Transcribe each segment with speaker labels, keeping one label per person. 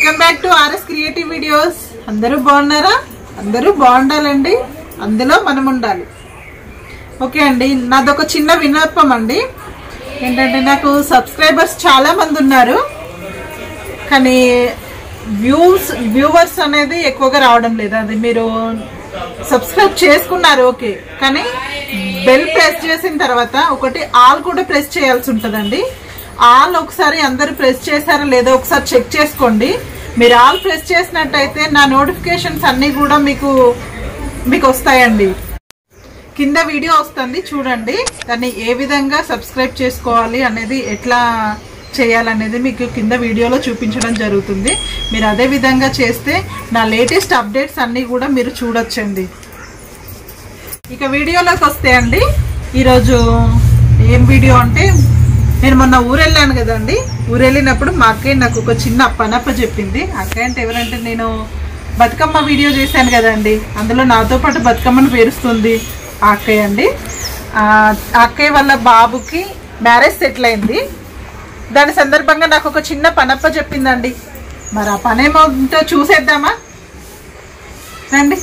Speaker 1: welcome back to RS creative videos అందరూ బాగున్నారా అందరూ బాగుండాలండి అందులో మనం ఉండాలి ఓకే అండి నాదొక చిన్న విన్నపం అండి ఏంటంటే నాకు సబ్స్క్రైబర్స్ చాలా మంది ఉన్నారు కానీ వ్యూస్ వ్యూవర్స్ అనేది ఎక్కువగా రావడం లేదు అది మీరు సబ్స్క్రైబ్ చేసుకున్నారు ఓకే కానీ బెల్ ప్రెస్ చేసిన తర్వాత ఒకటి ఆల్ కూడా ప్రెస్ చేయాల్సి ఉంటుందండి ఆల్ ఒకసారి అందరు ప్రెస్ చేశారా లేదో ఒకసారి చెక్ చేసుకోండి మీరు ఆల్ ప్రెస్ చేసినట్టయితే నా నోటిఫికేషన్స్ అన్నీ కూడా మీకు మీకు వస్తాయండి కింద వీడియో వస్తుంది చూడండి దాన్ని ఏ విధంగా సబ్స్క్రైబ్ చేసుకోవాలి అనేది ఎట్లా చేయాలనేది మీకు కింద వీడియోలో చూపించడం జరుగుతుంది మీరు అదే విధంగా చేస్తే నా లేటెస్ట్ అప్డేట్స్ అన్నీ కూడా మీరు చూడొచ్చండి ఇక వీడియోలోకి వస్తే అండి ఈరోజు ఏం వీడియో అంటే నేను మొన్న ఊరెళ్ళాను కదండి ఊరెళ్ళినప్పుడు మా అక్కయ్య నాకు ఒక చిన్న పనప్ప చెప్పింది అక్కయ్య అంటే ఎవరంటే నేను బతుకమ్మ వీడియో చేశాను కదండి అందులో నాతో పాటు బతుకమ్మను పేరుస్తుంది ఆ అక్కయ్య అండి ఆ ఆ అక్కయ్య వాళ్ళ బాబుకి మ్యారేజ్ సెటిల్ అయింది దాని సందర్భంగా నాకు ఒక చిన్న పనప్ప చెప్పిందండి మరి ఆ పనేమో ఉంటో చూసేద్దామా రండి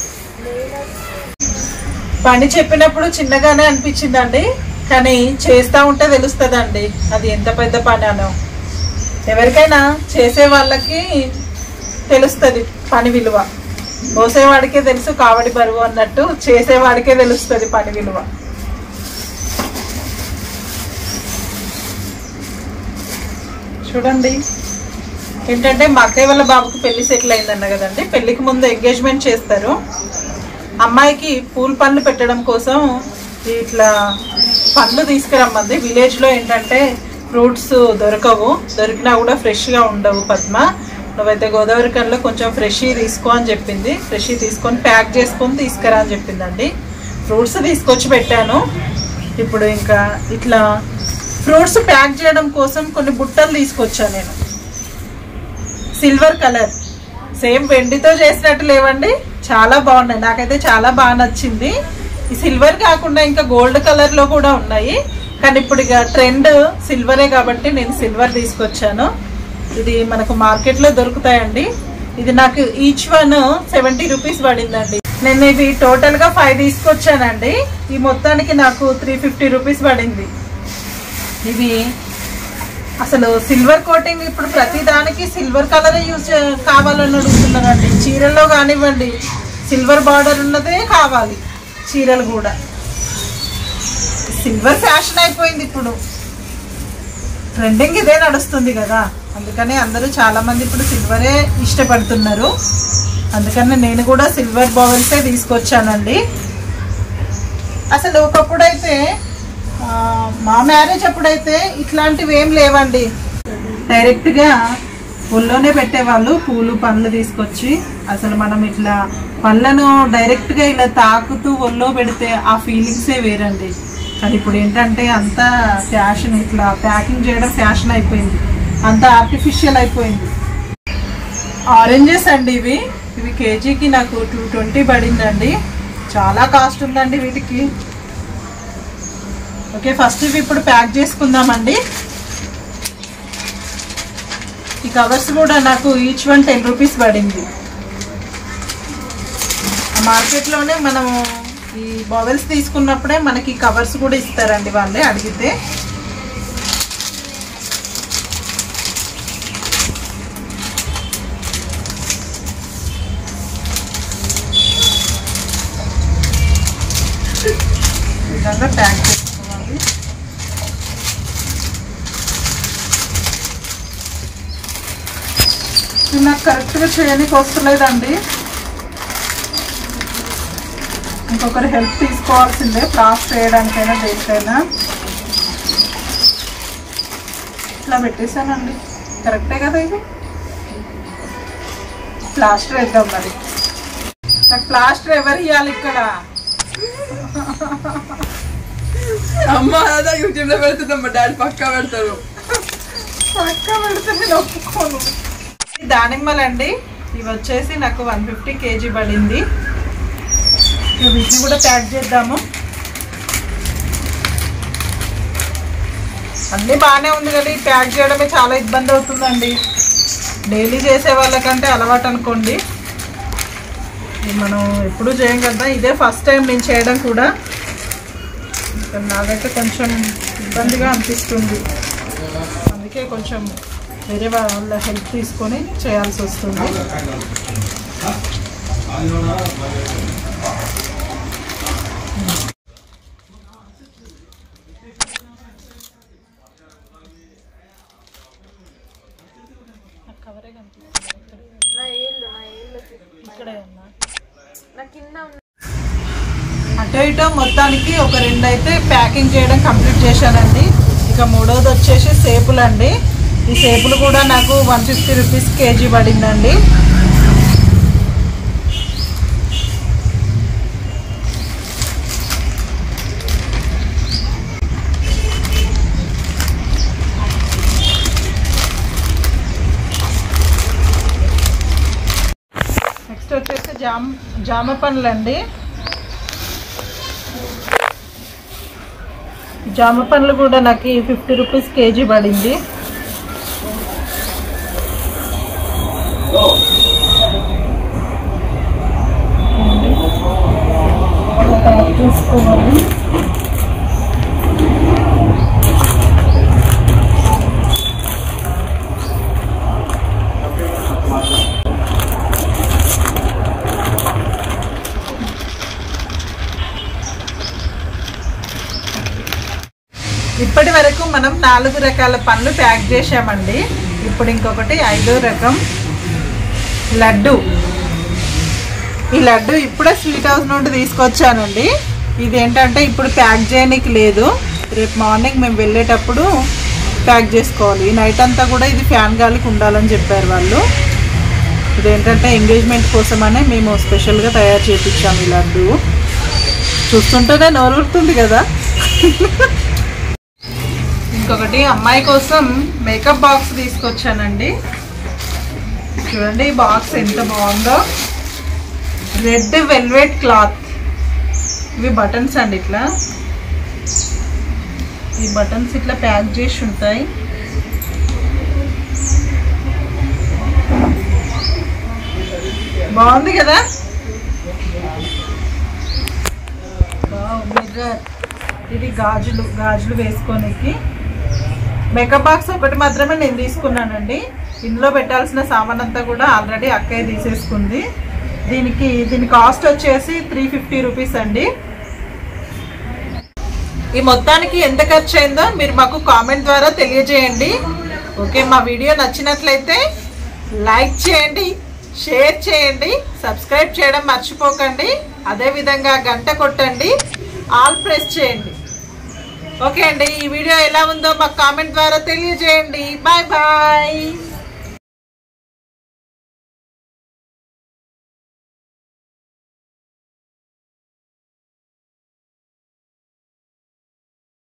Speaker 1: పని చెప్పినప్పుడు చిన్నగానే అనిపించిందండి కానీ చేస్తూ ఉంటే తెలుస్తుందండి అది ఎంత పెద్ద పని అనో ఎవరికైనా చేసే వాళ్ళకి తెలుస్తుంది పని విలువ పోసేవాడికే తెలుసు కావడి బరువు అన్నట్టు చేసేవాడికే తెలుస్తుంది పని విలువ చూడండి ఏంటంటే మా అక్కయ్య వాళ్ళ బాబుకి పెళ్లి సెటిల్ అయిందన్న కదండి పెళ్లికి ముందు ఎంగేజ్మెంట్ చేస్తారు అమ్మాయికి పూల పండ్లు పెట్టడం కోసం ఇట్లా పండ్లు తీసుకురమ్మంది విలేజ్లో ఏంటంటే ఫ్రూట్స్ దొరకవు దొరికినా కూడా ఫ్రెష్గా ఉండవు పద్మ నువ్వైతే గోదావరి కల్లో కొంచెం ఫ్రెష్ తీసుకో అని చెప్పింది ఫ్రెష్ తీసుకొని ప్యాక్ చేసుకొని తీసుకురా అని చెప్పిందండి ఫ్రూట్స్ తీసుకొచ్చి పెట్టాను ఇప్పుడు ఇంకా ఇట్లా ఫ్రూట్స్ ప్యాక్ చేయడం కోసం కొన్ని బుట్టలు తీసుకొచ్చాను నేను సిల్వర్ కలర్ సేమ్ వెండితో చేసినట్టు లేవండి చాలా బాగున్నాయి నాకైతే చాలా బాగా నచ్చింది ఈ సిల్వర్ కాకుండా ఇంకా గోల్డ్ కలర్ లో కూడా ఉన్నాయి కానీ ఇప్పుడు ఇక ట్రెండ్ సిల్వరే కాబట్టి నేను సిల్వర్ తీసుకొచ్చాను ఇది మనకు మార్కెట్ లో దొరుకుతాయండి ఇది నాకు ఈచ్ వన్ సెవెంటీ రూపీస్ పడిందండి నేను ఇవి టోటల్ గా ఫైవ్ తీసుకొచ్చానండి ఈ మొత్తానికి నాకు త్రీ ఫిఫ్టీ రూపీస్ పడింది ఇవి అసలు సిల్వర్ కోటింగ్ ఇప్పుడు ప్రతి దానికి సిల్వర్ కలర్ యూజ్ కావాలని అడుగుతున్నారండి చీరల్లో కానివ్వండి సిల్వర్ బార్డర్ ఉన్నదే కావాలి చీరలు కూడా సిల్వర్ ఫ్యాషన్ అయిపోయింది ఇప్పుడు ట్రెండింగ్ ఇదే నడుస్తుంది కదా అందుకని అందరూ చాలా మంది ఇప్పుడు సిల్వరే ఇష్టపడుతున్నారు అందుకని నేను కూడా సిల్వర్ బౌల్సే తీసుకొచ్చానండి అసలు ఒకప్పుడైతే ఆ, మా మ్యారేజ్ అప్పుడైతే ఇట్లాంటివి ఏం లేవండి డైరెక్ట్గా ఒళ్ళోనే పెట్టేవాళ్ళు పూలు పండ్లు తీసుకొచ్చి అసలు మనం ఇట్లా పళ్ళను డైరెక్ట్గా ఇలా తాకుతూ ఒళ్ళో పెడితే ఆ ఫీలింగ్సే వేరండి కానీ ఇప్పుడు ఏంటంటే అంతా ఫ్యాషన్ ఇట్లా ప్యాకింగ్ చేయడం ఫ్యాషన్ అయిపోయింది అంతా ఆర్టిఫిషియల్ అయిపోయింది ఆరెంజెస్ అండి ఇవి ఇవి కేజీకి నాకు టూ ట్వంటీ పడిందండి చాలా కాస్ట్ ఉందండి వీటికి ఓకే ఫస్ట్ ఇవి ఇప్పుడు ప్యాక్ చేసుకుందామండి ఈ కవర్స్ కూడా నాకు ఈచ్ వన్ టెన్ రూపీస్ పడింది మార్కెట్లోనే మనము ఈ బౌవెల్స్ తీసుకున్నప్పుడే మనకి కవర్స్ కూడా ఇస్తారండి వాళ్ళే అడిగితే ఈ విధంగా ప్యాక్ చేసుకోవాలి ఇది నాకు కరెక్ట్గా చేయడానికి వస్తలేదండి ఇంకొకరి హెల్ప్ తీసుకోవాల్సిందే క్రాస్ చేయడానికైనా దేనికైనా ఇట్లా పెట్టేశానండి కరెక్టే కదా ఇది ప్లాస్టర్ వేద్దాం మరి నాకు ప్లాస్టర్ ఎవరు ఇవ్వాలి ఇక్కడ
Speaker 2: అమ్మ అదా యూట్యూబ్ లో పెడుతుందా మా డాడీ పక్కా పెడతారు
Speaker 1: పక్క పెడితే నేను ఒప్పుకోను ఈ దానిమ్మలండి ఇవి వచ్చేసి నాకు వన్ ఫిఫ్టీ కేజీ పడింది ఇక వీటిని కూడా ప్యాక్ చేద్దాము అన్నీ బాగానే ఉంది కానీ ప్యాక్ చేయడమే చాలా ఇబ్బంది అవుతుందండి డైలీ చేసే వాళ్ళకంటే అలవాటు అనుకోండి ఇది మనం ఎప్పుడూ చేయం కదా ఇదే ఫస్ట్ టైం నేను చేయడం కూడా ఇంకా నాకైతే కొంచెం ఇబ్బందిగా అనిపిస్తుంది అందుకే కొంచెం వేరే వాళ్ళ హెల్ప్ తీసుకొని చేయాల్సి వస్తుంది
Speaker 2: నా ఏళ్ళు నా ఏళ్ళకి
Speaker 1: ఇక్కడే ఉన్నా
Speaker 2: నా కింద ఉన్న
Speaker 1: అటో ఇటో మొత్తానికి ఒక రెండు అయితే ప్యాకింగ్ చేయడం కంప్లీట్ చేశానండి ఇక మూడోది వచ్చేసి సేపులు అండి ఈ సేపులు కూడా నాకు వన్ ఫిఫ్టీ రూపీస్ కేజీ పడిందండి నెక్స్ట్ వచ్చేసి జామ జామ పండ్లు అండి జామ పండ్లు కూడా నాకు ఫిఫ్టీ రూపీస్ కేజీ పడింది చూసుకోవాలి ఇప్పటి వరకు మనం నాలుగు రకాల పండ్లు ప్యాక్ చేసామండి ఇప్పుడు ఇంకొకటి ఐదో రకం లడ్డు ఈ లడ్డు ఇప్పుడే స్వీట్ హౌస్ నుండి తీసుకొచ్చానండి ఇది ఏంటంటే ఇప్పుడు ప్యాక్ చేయడానికి లేదు రేపు మార్నింగ్ మేము వెళ్ళేటప్పుడు ప్యాక్ చేసుకోవాలి ఈ నైట్ అంతా కూడా ఇది ఫ్యాన్ గాలికి ఉండాలని చెప్పారు వాళ్ళు ఇదేంటంటే ఎంగేజ్మెంట్ కోసమనే మేము స్పెషల్గా తయారు చేయించాము ఈ లడ్డు చూస్తుంటేనే నోరుతుంది కదా ఇంకొకటి అమ్మాయి కోసం మేకప్ బాక్స్ తీసుకొచ్చానండి చూడండి ఈ బాక్స్ ఎంత బాగుందో రెడ్ వెల్వెట్ క్లాత్ ఇవి బటన్స్ అండి ఇట్లా ఈ బటన్స్ ఇట్లా ప్యాక్ చేసి ఉంటాయి బాగుంది కదా మిర్రర్ ఇది గాజులు గాజులు వేసుకోనికి మేకప్ బాక్స్ ఒకటి మాత్రమే నేను తీసుకున్నానండి ఇందులో పెట్టాల్సిన సామాన్ అంతా కూడా ఆల్రెడీ అక్కయ్య తీసేసుకుంది దీనికి దీని కాస్ట్ వచ్చేసి త్రీ ఫిఫ్టీ రూపీస్ అండి ఈ మొత్తానికి ఎంత ఖర్చు అయిందో మీరు మాకు కామెంట్ ద్వారా తెలియజేయండి ఓకే మా వీడియో నచ్చినట్లయితే లైక్ చేయండి షేర్ చేయండి సబ్స్క్రైబ్ చేయడం మర్చిపోకండి అదేవిధంగా గంట కొట్టండి ఆల్ ప్రెస్ చేయండి ఓకే అండి ఈ వీడియో ఎలా ఉందో మాకు కామెంట్ ద్వారా తెలియజేయండి బాయ్ బాయ్